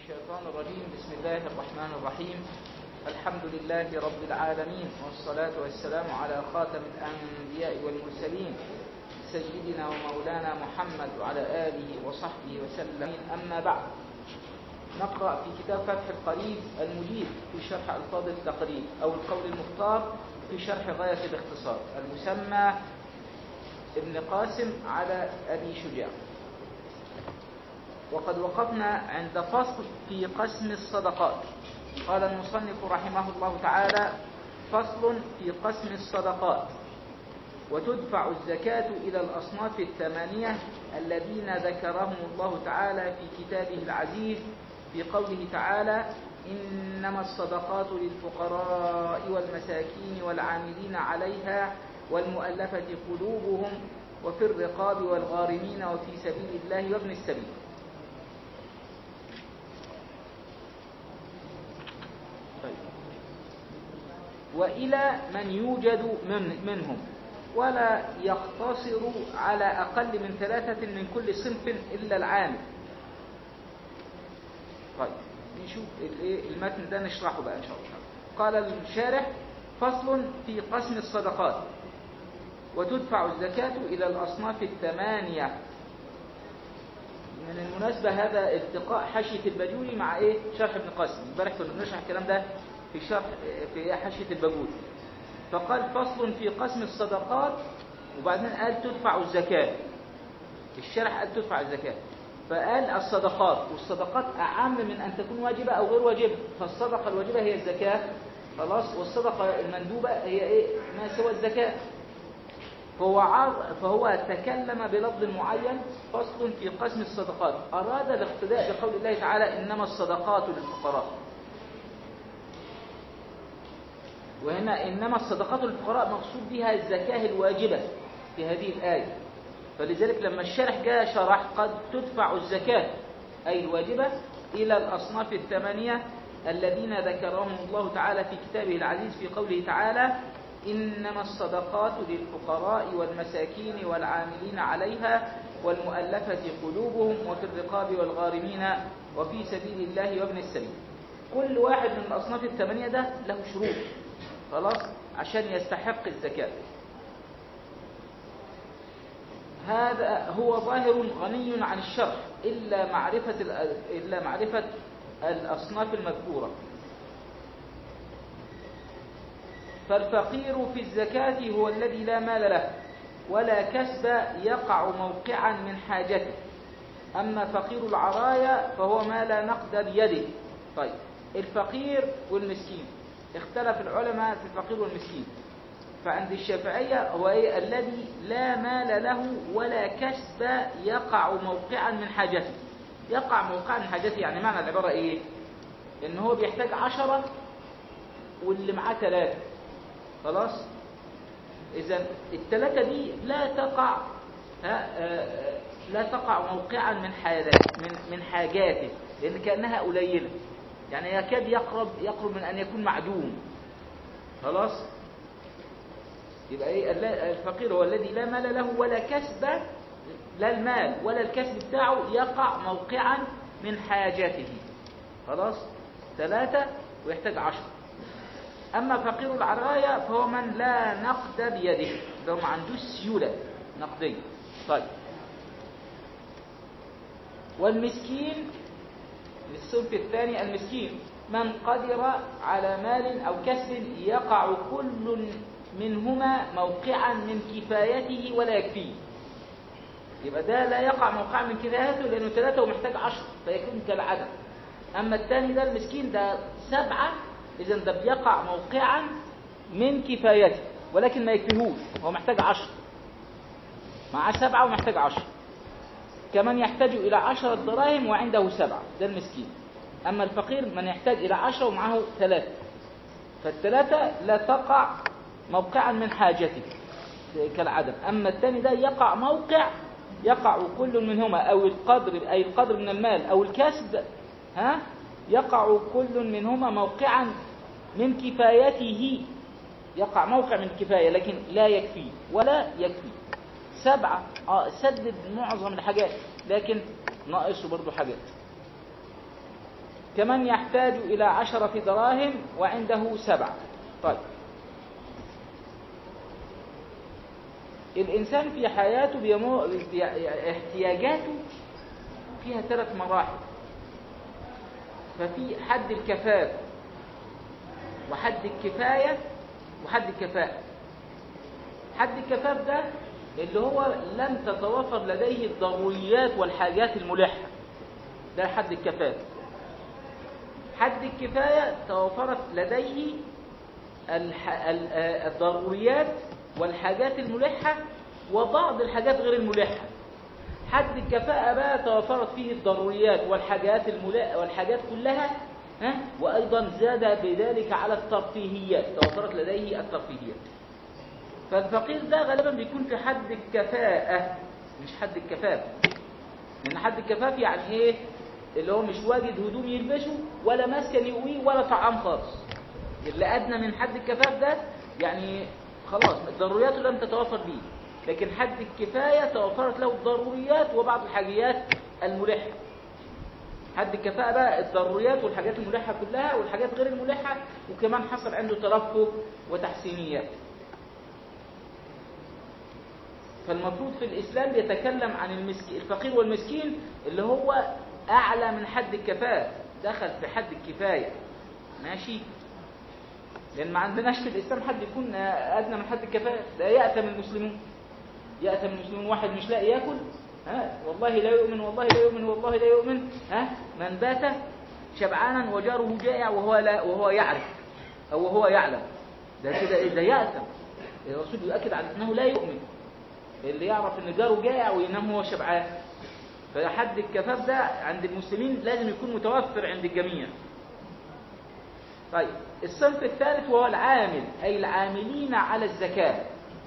الشيطان الرجيم بسم الله الرحمن الرحيم الحمد لله رب العالمين والصلاة والسلام على خاتم الأنبياء والمرسلين سيدنا ومولانا محمد وعلى آله وصحبه وسلم أما بعد نقرأ في كتاب فتح القريب المجيد في شرح ألفاظ التقريب أو القول المختار في شرح غاية الاختصار المسمى ابن قاسم على أبي شجاع وقد وقفنا عند فصل في قسم الصدقات قال المصنف رحمه الله تعالى فصل في قسم الصدقات وتدفع الزكاة إلى الأصناف الثمانية الذين ذكرهم الله تعالى في كتابه العزيز في قوله تعالى إنما الصدقات للفقراء والمساكين والعاملين عليها والمؤلفة قلوبهم وفي الرقاب والغارمين وفي سبيل الله وابن السبيل طيب. وإلى من يوجد من منهم ولا يقتصر على أقل من ثلاثة من كل صنف إلا العامل طيب نشوف المتن ده نشرحه بقى إن شاء الله قال الشارح فصل في قسم الصدقات وتدفع الزكاة إلى الأصناف الثمانية من المناسبة هذا التقاء حاشية البجوري مع إيه شرح ابن قاسم امبارح كنا بنشرح الكلام ده في شرح في حاشية البجوري فقال فصل في قسم الصدقات وبعدين قال تدفع الزكاة الشرح قال تدفع الزكاة فقال الصدقات والصدقات أعم من أن تكون واجبة أو غير واجبة فالصدقة الواجبة هي الزكاة خلاص والصدقة المندوبة هي إيه ما سوى الزكاة فهو عار فهو تكلم بلفظ معين فصل في قسم الصدقات أراد الاقتداء بقول الله تعالى إنما الصدقات للفقراء وهنا إنما الصدقات للفقراء مقصود بها الزكاة الواجبة في هذه الآية فلذلك لما الشرح جاء شرح قد تدفع الزكاة أي الواجبة إلى الأصناف الثمانية الذين ذكرهم الله تعالى في كتابه العزيز في قوله تعالى إنما الصدقات للفقراء والمساكين والعاملين عليها والمؤلفة قلوبهم وفي الرقاب والغارمين وفي سبيل الله وابن السبيل كل واحد من الأصناف الثمانية ده له شروط خلاص عشان يستحق الزكاة هذا هو ظاهر غني عن الشرح إلا معرفة إلا معرفة الأصناف المذكورة فالفقير في الزكاة هو الذي لا مال له ولا كسب يقع موقعا من حاجته أما فقير العرايا فهو ما لا نقد بيده طيب الفقير والمسكين اختلف العلماء في الفقير والمسكين فعند الشافعية هو إيه الذي لا مال له ولا كسب يقع موقعا من حاجته يقع موقعا من حاجته يعني معنى العبارة إيه إن هو بيحتاج عشرة واللي معاه ثلاثة خلاص إذا الثلاثة دي لا تقع لا تقع موقعا من من من حاجاته لأن كأنها قليلة يعني يكاد يقرب يقرب من أن يكون معدوم خلاص يبقى ايه الفقير هو الذي لا مال له ولا كسب لا المال ولا الكسب بتاعه يقع موقعا من حاجاته خلاص ثلاثة ويحتاج عشر أما فقير العرايا فهو من لا نقد بيده لو ما عندوش سيولة نقدية طيب والمسكين الصنف الثاني المسكين من قدر على مال أو كسب يقع كل منهما موقعا من كفايته ولا يكفيه يبقى ده لا يقع موقعا من كفايته لأنه ثلاثة ومحتاج عشر فيكون كالعدم أما الثاني ده المسكين ده سبعة إذا ده بيقع موقعا من كفايته ولكن ما يكفيهوش هو محتاج عشر معاه سبعة ومحتاج عشر كمان يحتاج إلى عشرة دراهم وعنده سبعة ده المسكين أما الفقير من يحتاج إلى عشرة ومعه ثلاثة فالثلاثة لا تقع موقعا من حاجته كالعدم أما الثاني ده يقع موقع يقع كل منهما أو القدر أي القدر من المال أو الكسب ها يقع كل منهما موقعا من كفايته يقع موقع من الكفاية لكن لا يكفي ولا يكفي سبعة آه سدد معظم الحاجات لكن ناقصه برضو حاجات كمن يحتاج إلى عشرة دراهم وعنده سبعة طيب الإنسان في حياته بيمو... بي... احتياجاته فيها ثلاث مراحل ففي حد الكفاف وحد الكفاية وحد الكفاءة حد الكفاف ده اللي هو لم تتوفر لديه الضروريات والحاجات الملحة ده حد الكفاف حد الكفاية توفرت لديه الح... الضروريات والحاجات الملحة وبعض الحاجات غير الملحة حد الكفاءة بقى توفرت فيه الضروريات والحاجات الملحة والحاجات كلها ها؟ وأيضا زاد بذلك على الترفيهيات توفرت لديه الترفيهيات فالفقير ده غالبا بيكون في حد الكفاءة مش حد الكفاف لأن حد الكفاف يعني إيه اللي هو مش واجد هدوم يلبسه ولا مسكن يقويه ولا طعام خالص اللي أدنى من حد الكفاف ده يعني خلاص الضروريات لم تتوفر به لكن حد الكفاية توفرت له الضروريات وبعض الحاجيات الملحة حد الكفاءة بقى الضروريات والحاجات الملحة كلها والحاجات غير الملحة وكمان حصل عنده ترفه وتحسينيات فالمفروض في الإسلام يتكلم عن المسكين الفقير والمسكين اللي هو أعلى من حد الكفاءة دخل في حد الكفاية ماشي لأن ما عندناش في الإسلام حد يكون أدنى من حد الكفاءة ده يأتم المسلمون يأتم المسلمون واحد مش لاقي ياكل ها والله لا يؤمن والله لا يؤمن والله لا يؤمن ها من بات شبعانا وجاره جائع وهو لا وهو يعرف أو وهو يعلم ده كده إيه ده يأتم الرسول يؤكد على أنه لا يؤمن اللي يعرف ان جاره جائع وينام هو شبعان فحد الكفاف ده عند المسلمين لازم يكون متوفر عند الجميع طيب الصنف الثالث وهو العامل أي العاملين على الزكاة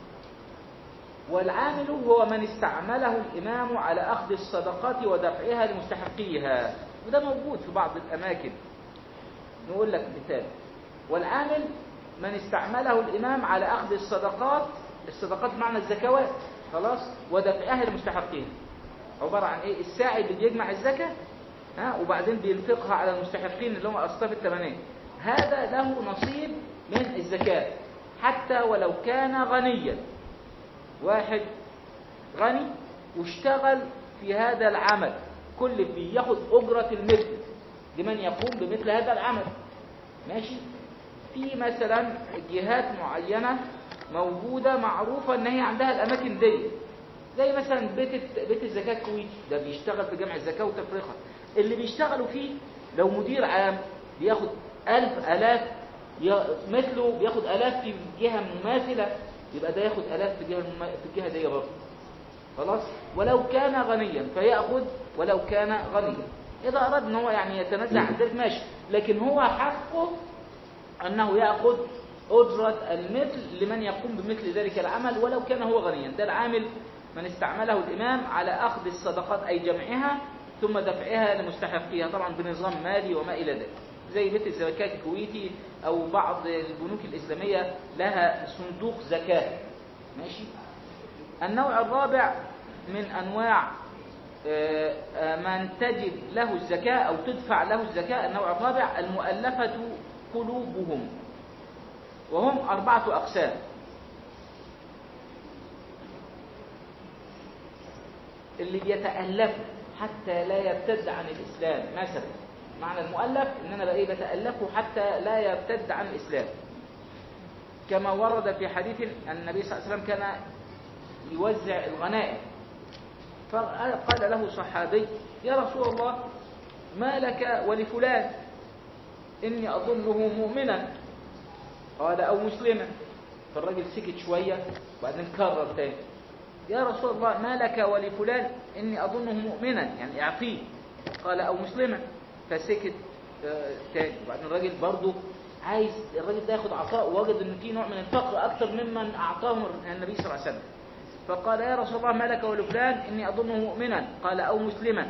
والعامل هو من استعمله الإمام على أخذ الصدقات ودفعها لمستحقيها وده موجود في بعض الأماكن نقول لك مثال والعامل من استعمله الإمام على أخذ الصدقات الصدقات معنى الزكوات خلاص ودفعها لمستحقيها عبارة عن إيه الساعي اللي بيجمع الزكاة ها وبعدين بينفقها على المستحقين اللي هم أصطاف الثمانية هذا له نصيب من الزكاة حتى ولو كان غنيا واحد غني واشتغل في هذا العمل كل بياخد أجرة المثل لمن يقوم بمثل هذا العمل ماشي في مثلا جهات معينة موجودة معروفة ان هي عندها الاماكن دي زي مثلا بيت بيت الزكاة الكويتي ده بيشتغل في جمع الزكاة وتفريقها اللي بيشتغلوا فيه لو مدير عام بياخد ألف ألاف مثله بياخد ألاف في جهة مماثلة يبقى ده ياخد ألاف في جهة في الجهة دي برضه خلاص ولو كان غنيا فيأخذ ولو كان غنيا إذا أراد ان هو يعني يتنزع عن ذلك ماشي لكن هو حقه أنه يأخذ أجرة المثل لمن يقوم بمثل ذلك العمل ولو كان هو غنيا ده العامل من استعمله الإمام على أخذ الصدقات أي جمعها ثم دفعها لمستحقيها طبعا بنظام مالي وما إلى ذلك زي بيت الزكاة الكويتي أو بعض البنوك الإسلامية لها صندوق زكاة ماشي النوع الرابع من أنواع من تجب له الزكاة أو تدفع له الزكاة النوع الرابع المؤلفة قلوبهم وهم أربعة أقسام اللي بيتألفوا حتى لا يرتد عن الإسلام مثلا معنى المؤلف إن أنا بقى بتألفه حتى لا يرتد عن الإسلام كما ورد في حديث أن النبي صلى الله عليه وسلم كان يوزع الغنائم فقال له صحابي يا رسول الله ما لك ولفلان إني أظنه مؤمنا قال أو مسلما فالراجل سكت شوية وبعدين كرر تاني يا رسول الله ما لك ولفلان إني أظنه مؤمنا يعني اعطيه قال أو مسلما فسكت تاني وبعدين الراجل برضه عايز الراجل ده ياخد عطاء ووجد ان في نوع من الفقر اكثر ممن اعطاه النبي صلى الله عليه وسلم فقال يا رسول الله ما لك ولفلان اني اظنه مؤمنا قال او مسلما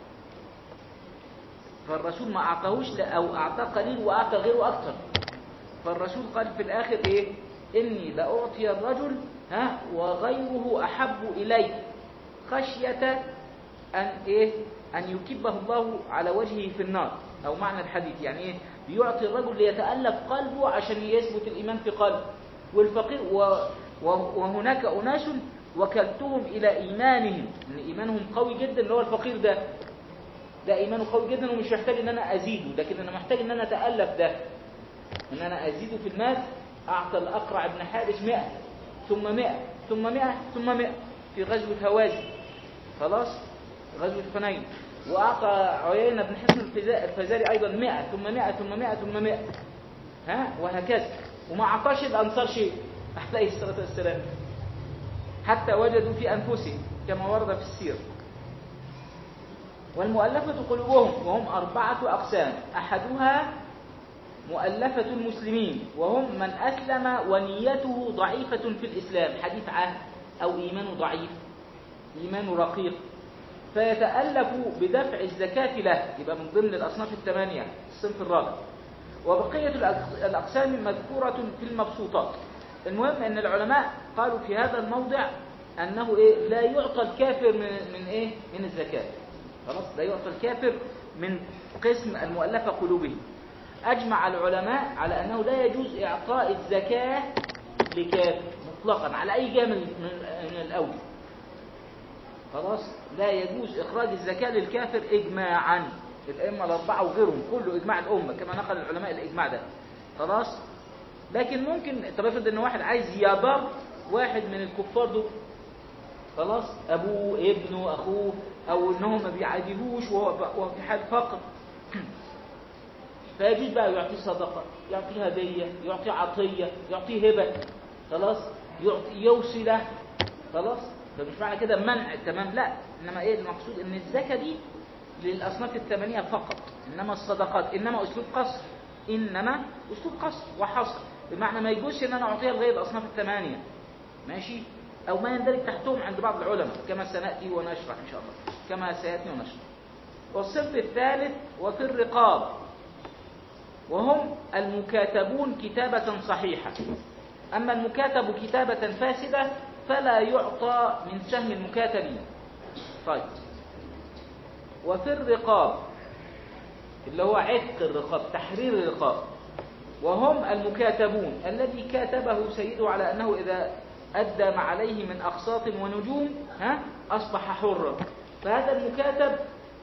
فالرسول ما اعطاهوش او اعطاه قليل واعطى غيره اكثر فالرسول قال في الاخر ايه اني لاعطي الرجل ها وغيره احب الي خشيه أن إيه أن يكبه الله على وجهه في النار أو معنى الحديث يعني إيه بيعطي الرجل ليتألف قلبه عشان يثبت الإيمان في قلبه والفقير و و- وهناك أناس وكلتهم إلى إيمانهم إن إيمانهم قوي جدا اللي هو الفقير ده ده إيمانه قوي جدا ومش محتاج إن أنا أزيده لكن أنا محتاج إن أنا أتألف ده إن أنا أزيده في المال أعطى الأقرع بن حابس 100 ثم 100 ثم 100 ثم 100 في غزوة هوازن خلاص غزوة حنين وأعطى عيينة بن حسن الفزا- الفزاري أيضا 100 ثم 100 ثم 100 ثم 100 ها وهكذا وما أعطاش الأنصار شيء عليه الصلاة والسلام حتى وجدوا في أنفسهم كما ورد في السيرة والمؤلفة قلوبهم وهم أربعة أقسام أحدها مؤلفة المسلمين وهم من أسلم ونيته ضعيفة في الإسلام حديث عهد أو إيمانه ضعيف إيمانه رقيق فيتألف بدفع الزكاة له يبقى من ضمن الأصناف الثمانية الصنف الرابع وبقية الأقس- الأقسام مذكورة في المبسوطات المهم أن العلماء قالوا في هذا الموضع أنه إيه لا يعطى الكافر من, من إيه من الزكاة خلاص لا يعطى الكافر من قسم المؤلفة قلوبه أجمع العلماء على أنه لا يجوز إعطاء الزكاة لكافر مطلقا على أي جهة من, من, من الأوجه خلاص لا يجوز إخراج الزكاة للكافر إجماعا الأئمة الأربعة وغيرهم كله إجماع الأمة كما نقل العلماء الإجماع ده خلاص لكن ممكن طب افرض إن واحد عايز يضر واحد من الكفار دول خلاص أبوه ابنه أخوه أو إنهم ما بيعاديهوش وهو وهو في حال فقر فيجوز بقى يعطيه صدقة يعطيه هدية يعطيه عطية يعطيه هبة خلاص يعطي يوصي له خلاص فمش معنى كده منع تمام لا انما ايه المقصود ان الزكاة دي للاصناف الثمانية فقط انما الصدقات انما اسلوب قصر انما اسلوب قصر وحصر بمعنى ما يجوزش ان انا اعطيها لغير الاصناف الثمانية ماشي او ما يندرج تحتهم عند بعض العلماء كما سناتي ونشرح ان شاء الله كما سياتي ونشرح والصنف الثالث وفي الرقاب وهم المكاتبون كتابة صحيحة أما المكاتب كتابة فاسدة فلا يعطى من سهم المكاتبين طيب وفي الرقاب اللي هو عتق الرقاب تحرير الرقاب وهم المكاتبون الذي كاتبه سيده على أنه إذا أدى ما عليه من أقساط ونجوم ها أصبح حرا فهذا المكاتب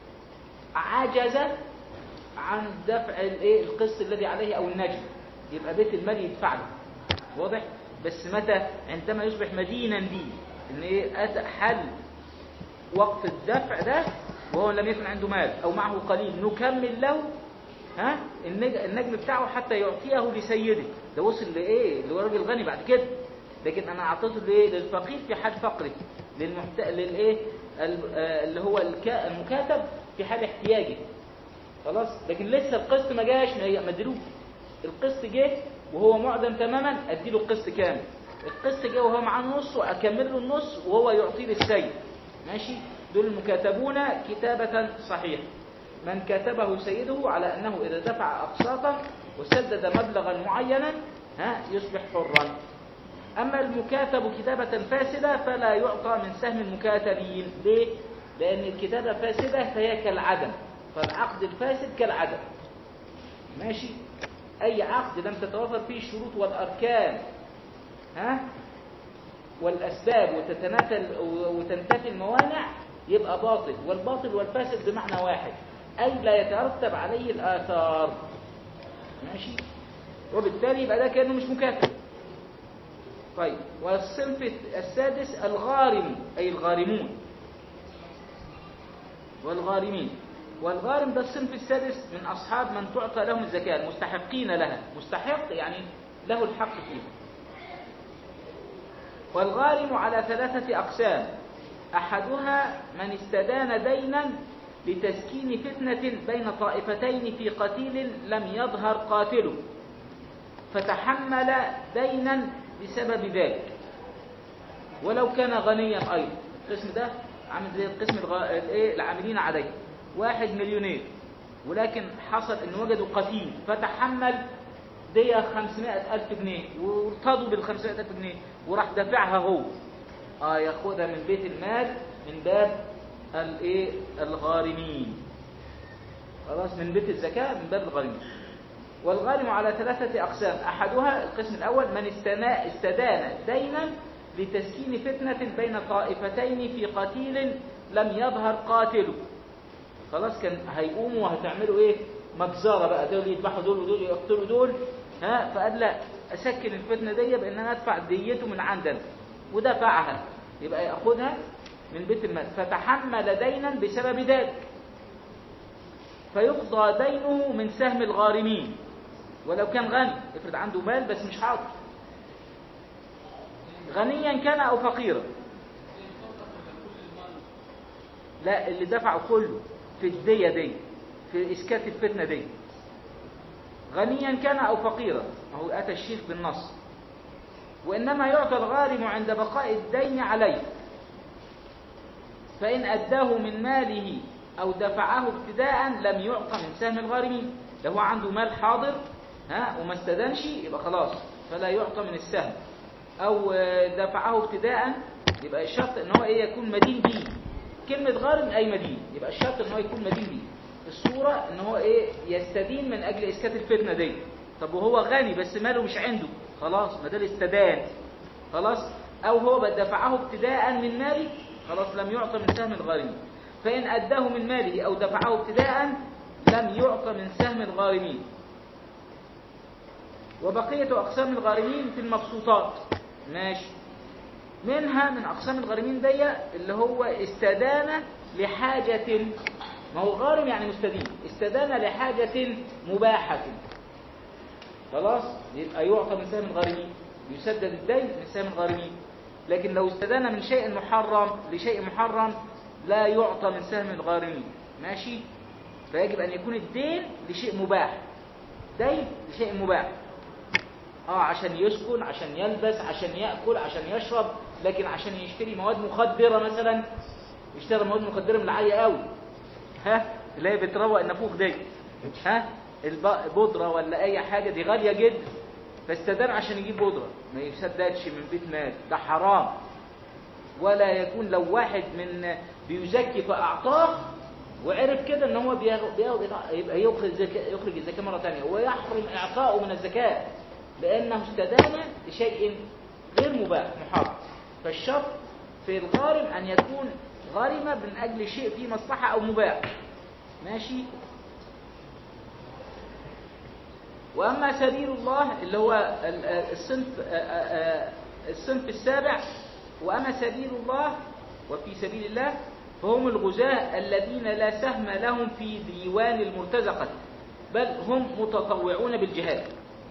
عجز عن دفع الايه القسط الذي عليه او النجم يبقى بيت المال يدفع له واضح بس متى عندما يصبح مدينا به ان ايه أتى حل وقت الدفع ده وهو لم يكن عنده مال او معه قليل نكمل له ها النج- النجم بتاعه حتى يعطيه لسيده ده وصل لايه اللي هو راجل غني بعد كده لكن انا اعطيته لايه للفقير في حال فقره للمحت... للايه ال- آه، اللي هو الكا... المكاتب في حال احتياجه خلاص لكن لسه القسط ما جاش ما ما اديلوش القسط جه وهو معدم تماما اديله القسط كامل القسط جه وهو معاه نص واكمل له النص وهو يعطيه للسيد ماشي دول المكاتبون كتابة صحيحة من كتبه سيده على أنه إذا دفع أقساطه وسدد مبلغا معينا ها يصبح حرا أما المكاتب كتابة فاسدة فلا يعطى من سهم المكاتبين ليه؟ لأن الكتابة فاسدة فهي كالعدم فالعقد الفاسد كالعدم ماشي أي عقد لم تتوفر فيه الشروط والأركان ها والأسباب وتتنافى وتنتفي الموانع يبقى باطل والباطل والفاسد بمعنى واحد أي لا يترتب عليه الآثار ماشي وبالتالي يبقى ده كأنه مش مكاتب طيب والصنف السادس الغارم أي الغارمون والغارمين والغارم ده الصنف السادس من أصحاب من تعطى لهم الزكاة المستحقين لها مستحق يعني له الحق فيها والغارم على ثلاثة أقسام أحدها من استدان دينا لتسكين فتنة بين طائفتين في قتيل لم يظهر قاتله فتحمل دينا بسبب ذلك ولو كان غنيا أيضا القسم ده عامل زي القسم الغ... الايه العاملين عليه واحد مليونير ولكن حصل ان وجدوا قتيل فتحمل دي 500 ألف جنيه وارتضوا بال 500 ألف جنيه وراح دافعها هو اه ياخدها من بيت المال من باب الايه الغارمين خلاص من بيت الزكاة من باب الغارمين والغارم على ثلاثة أقسام أحدها القسم الأول من استنا- استدان دينا لتسكين فتنة بين طائفتين في قتيل لم يظهر قاتله خلاص كان هيقوموا وهتعملوا ايه مجزرة بقى دول يذبحوا دول ودول يقتلوا دول ها فقال لا اسكن الفتنة دي بان انا ادفع ديته من عندنا ودفعها يبقى ياخدها من بيت المال فتحمل دينا بسبب ذلك فيقضى دينه من سهم الغارمين ولو كان غني افرض عنده مال بس مش حاضر غنيا كان او فقيرا لا اللي دفعه كله في الدية دي في إسكات الفتنة دي غنيا كان أو فقيرا هو أتى الشيخ بالنص وإنما يعطى الغارم عند بقاء الدين عليه فإن أداه من ماله أو دفعه ابتداء لم يعطى من سهم الغارمين لو هو عنده مال حاضر ها وما استدانش يبقى خلاص فلا يعطى من السهم أو آه، دفعه ابتداء يبقى الشرط إن هو إيه يكون مدين به كلمة غارم أي مدين يبقى الشرط إن هو يكون مدين به الصورة إن هو إيه يستدين من أجل إسكات الفتنة دي طب وهو غني بس ماله مش عنده خلاص ما ده الاستدان خلاص أو هو دفعه ابتداء من ماله خلاص لم يعطى من سهم الغارمين فإن أداه من ماله أو دفعه ابتداء لم يعطى من سهم الغارمين وبقية أقسام الغارمين في المبسوطات ماشي منها من أقسام الغارمين دي اللي هو استدان لحاجة ما هو غارم يعني مستدين استدان لحاجة مباحة خلاص يبقى يعطى من سهم الغارمين يسدد الدين من سهم الغارمين لكن لو استدان من شيء محرم لشيء محرم لا يعطى من سهم الغارمين ماشي فيجب أن يكون الدين لشيء مباح دين لشيء مباح اه عشان يسكن عشان يلبس عشان يأكل عشان يشرب لكن عشان يشتري مواد مخدرة مثلا يشتري مواد مخدرة من العالية قوي ها اللي هي بتروق النافوخ دي ها الب- بودرة ولا أي حاجة دي غالية جدا فاستدان عشان يجيب بودرة ما يسددش من بيت مال ده حرام ولا يكون لو واحد من بيزكي فأعطاه وعرف كده ان هو بياخد بياخد يبقى يخرج الزكاة يخرج الزكاة مرة ثانية ويحرم إعطاؤه من الزكاة لأنه استدان لشيء غير مباح محرم فالشرط في الغارم أن يكون غارمة من أجل شيء فيه مصلحة أو مباح ماشي وأما سبيل الله اللي هو ال- ال- الصنف آه، آه، آه، الصنف السابع وأما سبيل الله وفي سبيل الله فهم الغزاة الذين لا سهم لهم في ديوان المرتزقة بل هم متطوعون بالجهاد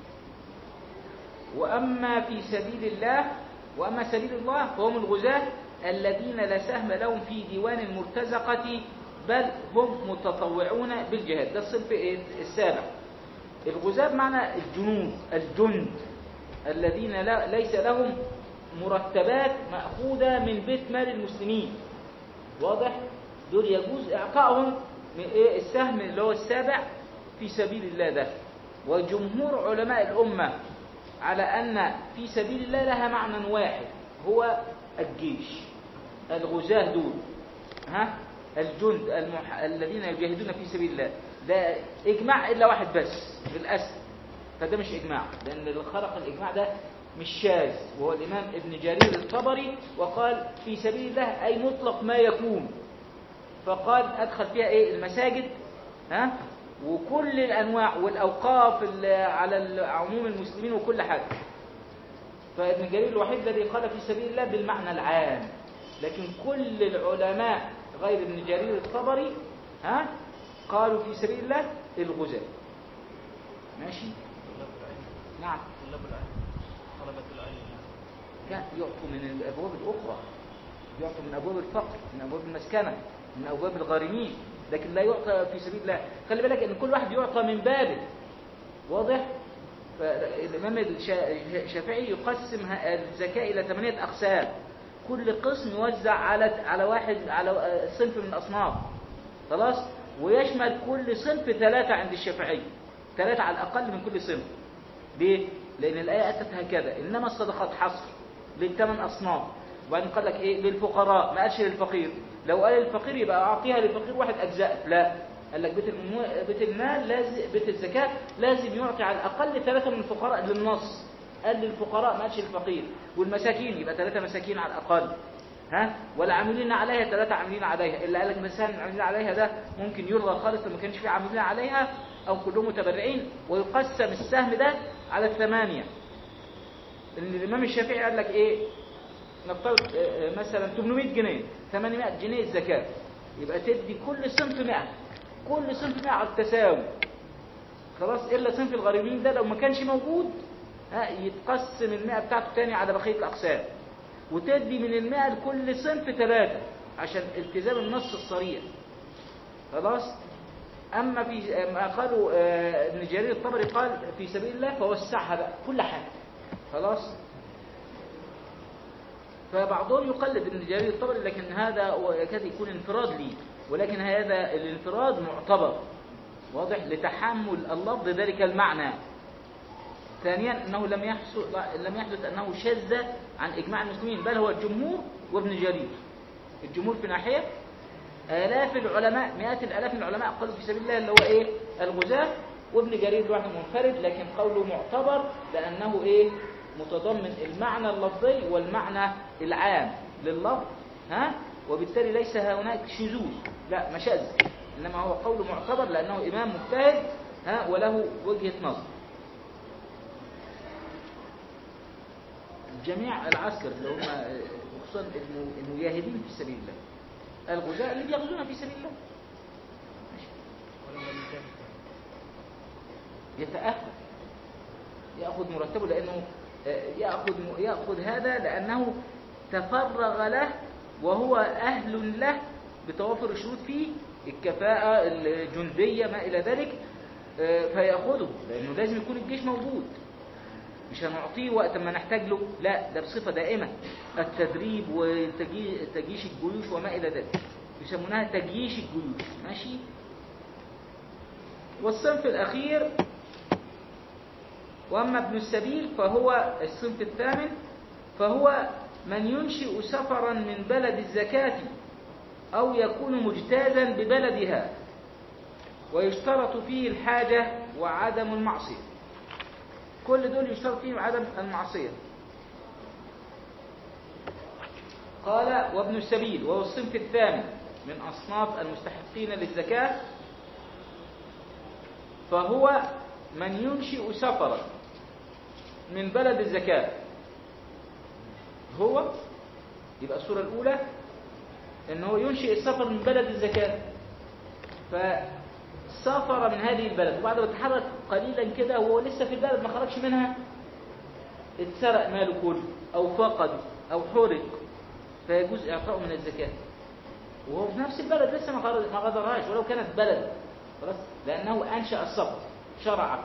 وأما في سبيل الله وأما سبيل الله فهم الغزاة الذين لا سهم لهم في ديوان المرتزقة بل هم متطوعون بالجهاد ده الصنف إيه؟ السابع الغزاة بمعنى الجنود الجند الذين لا ليس لهم مرتبات مأخوذة من بيت مال المسلمين واضح دول يجوز إعطائهم من إيه السهم اللي هو السابع في سبيل الله ده وجمهور علماء الأمة على أن في سبيل الله لها معنى واحد هو الجيش الغزاة دول ها الجند المح... الذين يجاهدون في سبيل الله ده إجماع إلا واحد بس بالأسف فده مش إجماع لأن اللي خلق الإجماع ده مش شاذ وهو الإمام ابن جرير الطبري وقال في سبيل الله أي مطلق ما يكون فقال أدخل فيها إيه المساجد ها وكل الأنواع والأوقاف ال- على ال- عموم المسلمين وكل حاجة فابن جرير الوحيد الذي قال في سبيل الله بالمعنى العام لكن كل العلماء غير ابن جرير الطبري ها قالوا في سبيل الله الغزاة ماشي طلاب العلم نعم طلاب العلم طلبة العلم كان يعطوا من الأبواب الأخرى يعطوا من أبواب الفقر من أبواب المسكنة من أبواب الغارمين لكن لا يعطى في سبيل الله خلي بالك أن كل واحد يعطى من بابه واضح فالإمام الشا- الشافعي يقسم ه- الزكاة إلى ثمانية أقسام كل قسم يوزع على على واحد على صنف من الأصناف خلاص ويشمل كل صنف ثلاثة عند الشافعي ثلاثة على الأقل من كل صنف ليه؟ لأن الآية أتت هكذا إنما الصدقات حصر للثمان أصناف وبعدين قال لك ايه للفقراء ما قالش للفقير لو قال للفقير يبقى اعطيها للفقير واحد اجزاء لا قال لك بيت المو... بيت المال لازم بيت الزكاه لازم يعطي على الاقل ثلاثه من الفقراء للنص قال للفقراء ما قالش للفقير والمساكين يبقى ثلاثه مساكين على الاقل ها والعاملين عليها ثلاثه عاملين عليها اللي قال لك مثلا عاملين عليها ده ممكن يلغى خالص لما كانش في عاملين عليها او كلهم متبرعين ويقسم السهم ده على الثمانيه ان الامام الشافعي قال لك ايه نفترض آه، آه، مثلا 800 جنيه 800 جنيه الزكاه يبقى تدي كل صنف 100 كل صنف 100 على التساوي خلاص الا صنف الغريبين ده لو ما كانش موجود ها يتقسم ال 100 بتاعته تاني على بقيه الاقسام وتدي من ال 100 لكل صنف ثلاثه عشان التزام النص الصريح خلاص اما في ما قالوا آه، ابن جرير الطبري قال في سبيل الله فوسعها بقى كل حاجه خلاص فبعضهم يقلد ابن جرير الطبري لكن هذا هو يكاد يكون انفراد لي ولكن هذا الانفراد معتبر واضح لتحمل اللفظ ذلك المعنى ثانيا انه لم يحدث لم يحدث انه شذ عن اجماع المسلمين بل هو الجمهور وابن جرير الجمهور في ناحيه آلاف العلماء مئات الآلاف من العلماء قالوا في سبيل الله اللي هو إيه الغزاة وابن جرير لوحده منفرد لكن قوله معتبر لأنه إيه متضمن المعنى اللفظي والمعنى العام لللفظ ها وبالتالي ليس هناك شذوذ لا مشاذ إنما هو قول معتبر لأنه إمام مجتهد ها وله وجهة نظر جميع العسكر اللي هم خصوصا المجاهدين في سبيل الله الغزاة اللي بيغزون في سبيل الله ماشي. ولو لم يجاهد يتأهل يأخذ مرتبه لأنه آه، يأخذ يأخذ هذا لأنه تفرغ له وهو أهل له بتوافر الشروط فيه الكفاءة الجندية ما إلى ذلك آه، فيأخذه لأنه لازم يكون الجيش موجود مش هنعطيه وقت ما نحتاج له لا ده بصفة دائمة التدريب وتجيش الجيوش وما إلى ذلك يسمونها تجيش الجيوش ماشي والصنف الأخير وأما ابن السبيل فهو الصنف الثامن فهو من ينشئ سفرا من بلد الزكاة أو يكون مجتازا ببلدها ويشترط فيه الحاجة وعدم المعصية كل دول يشترط فيهم عدم المعصية قال وابن السبيل وهو الصنف الثامن من أصناف المستحقين للزكاة فهو من ينشئ سفرا من بلد الزكاة هو يبقى الصورة الأولى إن هو ينشئ السفر من بلد الزكاة فسافر من هذه البلد وبعد ما تحرك قليلا كده وهو لسه في البلد ما خرجش منها اتسرق ماله كله أو فقد أو حرق فيجوز إعطائه من الزكاة وهو في نفس البلد لسه ما غادر- ما غادرهاش ولو كانت بلد خلاص لأنه أنشأ السفر شرع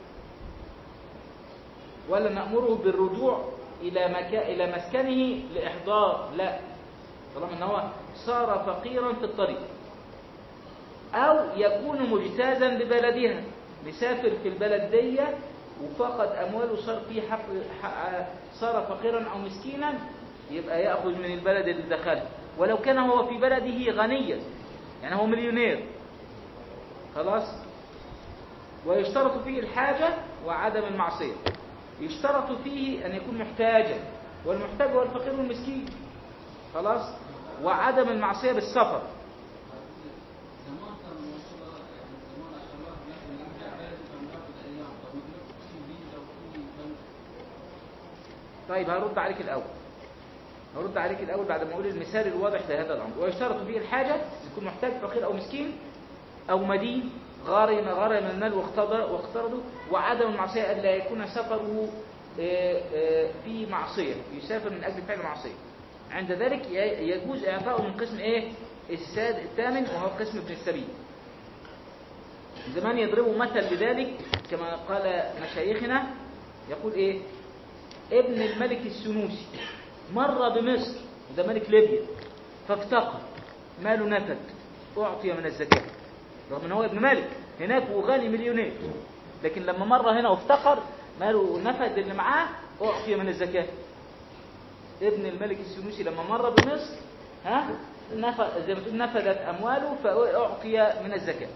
ولا نأمره بالرجوع إلى مكا... إلى مسكنه لإحضار لا طالما أن هو صار فقيرا في الطريق أو يكون مجتازا ببلدها مسافر في البلد دي وفقد أمواله صار في حق... حق... صار فقيرا أو مسكينا يبقى يأخذ من البلد اللي دخله ولو كان هو في بلده غنيا يعني هو مليونير خلاص ويشترط فيه الحاجة وعدم المعصية يشترط فيه أن يكون محتاجا والمحتاج هو الفقير والمسكين خلاص وعدم المعصية بالسفر زمان كان ما شاء الله يعني زمان الشباب لكن يرجع بلده كان ياخذ ايام طب ما يقسم به لو كل بلد طيب هرد عليك الأول هرد عليك الأول بعد ما أقول المثال الواضح لهذا الأمر ويشترط فيه الحاجة يكون محتاج فقير أو مسكين أو مدين غارم غارم المال واقتضى- واقترضه وعدم المعصية ألا يكون سفره آه، آه، في معصية يسافر من أجل فعل معصية عند ذلك ي- يجوز إعطاؤه من قسم إيه الساد الثامن وهو قسم ابن السبيل زمان يضربوا مثل بذلك كما قال مشايخنا يقول إيه ابن الملك السنوسي مر بمصر وده ملك ليبيا فافتقر ماله نفد أعطي من الزكاة رغم ان هو ابن ملك هناك وغني مليونير لكن لما مر هنا وافتقر ماله نفد اللي معاه أعطي من الزكاة ابن الملك السنوسي لما مر بمصر ها نف- زي ما تقول نفذت امواله فاعطي من الزكاه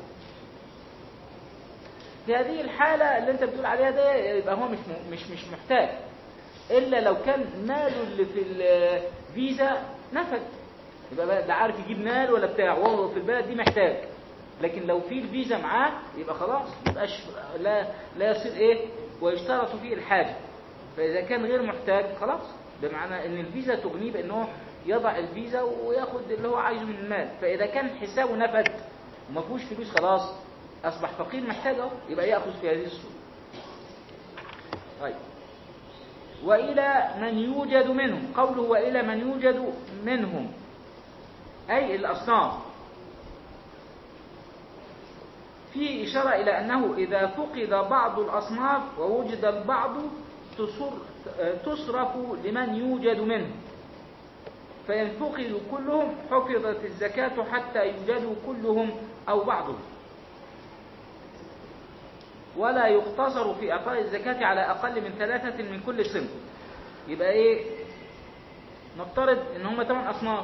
في هذه الحالة اللي انت بتقول عليها ده يبقى هو مش م- مش مش محتاج الا لو كان ماله اللي في الفيزا نفد يبقى بقى ده عارف يجيب مال ولا بتاع وهو في البلد دي محتاج لكن لو في الفيزا معاه يبقى خلاص يبقاش لا لا يصير ايه ويشترط فيه الحاجة فاذا كان غير محتاج خلاص بمعنى ان الفيزا تغنيه بانه يضع الفيزا وياخد اللي هو عايزه من المال فاذا كان حسابه نفد وما فيهوش فلوس خلاص اصبح فقير محتاج اهو يبقى ياخذ في هذه الصوره طيب والى من يوجد منهم قوله والى من يوجد منهم اي الاصناف في إشارة إلى أنه إذا فقد بعض الأصناف ووجد البعض تصر تصرف لمن يوجد منه فإن فقدوا كلهم حفظت الزكاة حتى يوجدوا كلهم أو بعضهم ولا يقتصر في إعطاء الزكاة على أقل من ثلاثة من كل صنف يبقى إيه نفترض إن هم ثمان أصناف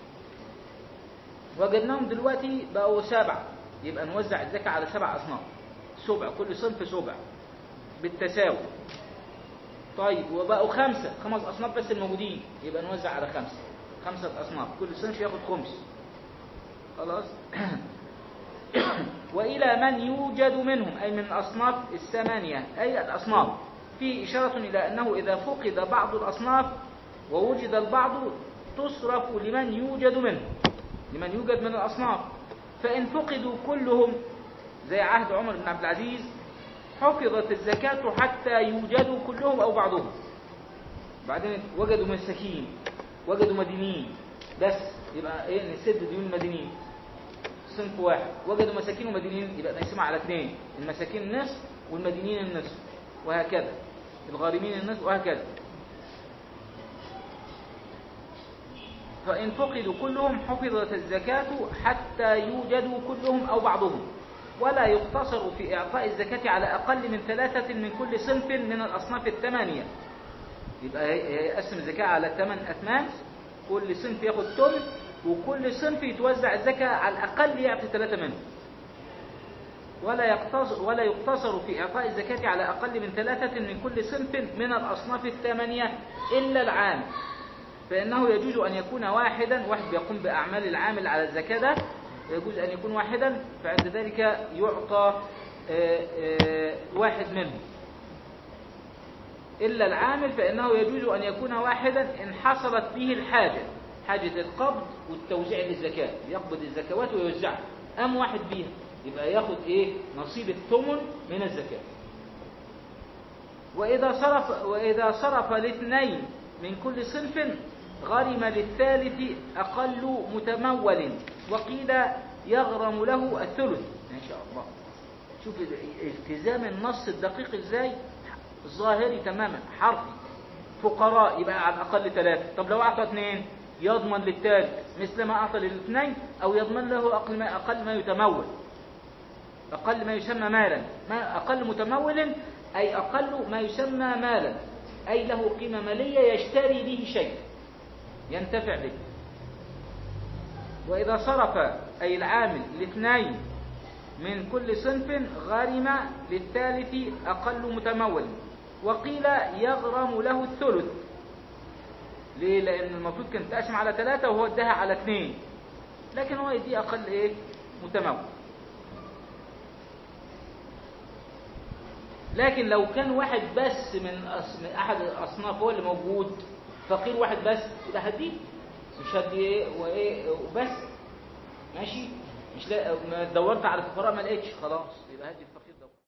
وجدناهم دلوقتي بقوا سبعة يبقى نوزع الزكاة على سبع أصناف سبع كل صنف سبع بالتساوي طيب وبقوا خمسة خمس أصناف بس الموجودين يبقى نوزع على خمسة خمسة أصناف كل صنف ياخد خمس خلاص وإلى من يوجد منهم أي من الأصناف الثمانية أي الأصناف في إشارة إلى أنه إذا فقد بعض الأصناف ووجد البعض تصرف لمن يوجد منه لمن يوجد من الأصناف فإن فقدوا كلهم زي عهد عمر بن عبد العزيز حفظت الزكاة حتى يوجدوا كلهم أو بعضهم بعدين وجدوا مساكين وجدوا مدينين بس يبقى ايه نسد ديون المدينين صنف واحد وجدوا مساكين ومدينين يبقى نقسمها على اثنين المساكين النصف والمدينين النصف وهكذا الغارمين النصف وهكذا فإن فقدوا كلهم حفظت الزكاة حتى يوجدوا كلهم أو بعضهم ولا يقتصر في إعطاء الزكاة على أقل من ثلاثة من كل صنف من الأصناف الثمانية يبقى يقسم الزكاة على ثمان أثمان كل صنف ياخد ثلث وكل صنف يتوزع الزكاة على الأقل يعطي ثلاثة منه ولا يقتصر, ولا يقتصر في إعطاء الزكاة على أقل من ثلاثة من كل صنف من الأصناف الثمانية إلا العام فإنه يجوز أن يكون واحدا واحد بيقوم بأعمال العامل على الزكاة ده يجوز أن يكون واحدا فعند ذلك يعطى آه، آه، واحد منهم إلا العامل فإنه يجوز أن يكون واحدا إن حصلت به الحاجة حاجة القبض والتوزيع للزكاة يقبض الزكوات ويوزعها أم واحد بيها يبقى ياخد إيه نصيب الثمن من الزكاة وإذا صرف وإذا صرف الاثنين من كل صنف غرم للثالث أقل متمول وقيل يغرم له الثلث ما شاء الله شوف التزام النص الدقيق ازاي ظاهري تماما حرفي فقراء يبقى على الأقل ثلاثة طب لو أعطى اثنين يضمن للثالث مثل ما أعطى للاثنين أو يضمن له أقل ما, أقل ما يتمول أقل ما يسمى مالا ما أقل متمول أي أقل ما يسمى مالا أي له قيمة مالية يشتري به شيء ينتفع به وإذا صرف أي العامل لاثنين من كل صنف غرم للثالث أقل متمول وقيل يغرم له الثلث ليه؟ لأن المفروض كان تقسم على ثلاثة وهو اداها على اثنين لكن هو يدي أقل إيه؟ متمول لكن لو كان واحد بس من, أص... من أحد الأصناف هو اللي موجود فقير واحد بس يبقى هديه مش هدي ايه وايه وبس ماشي مش لا ما دورت على الفقراء ما لقيتش خلاص يبقى هدي الفقير ده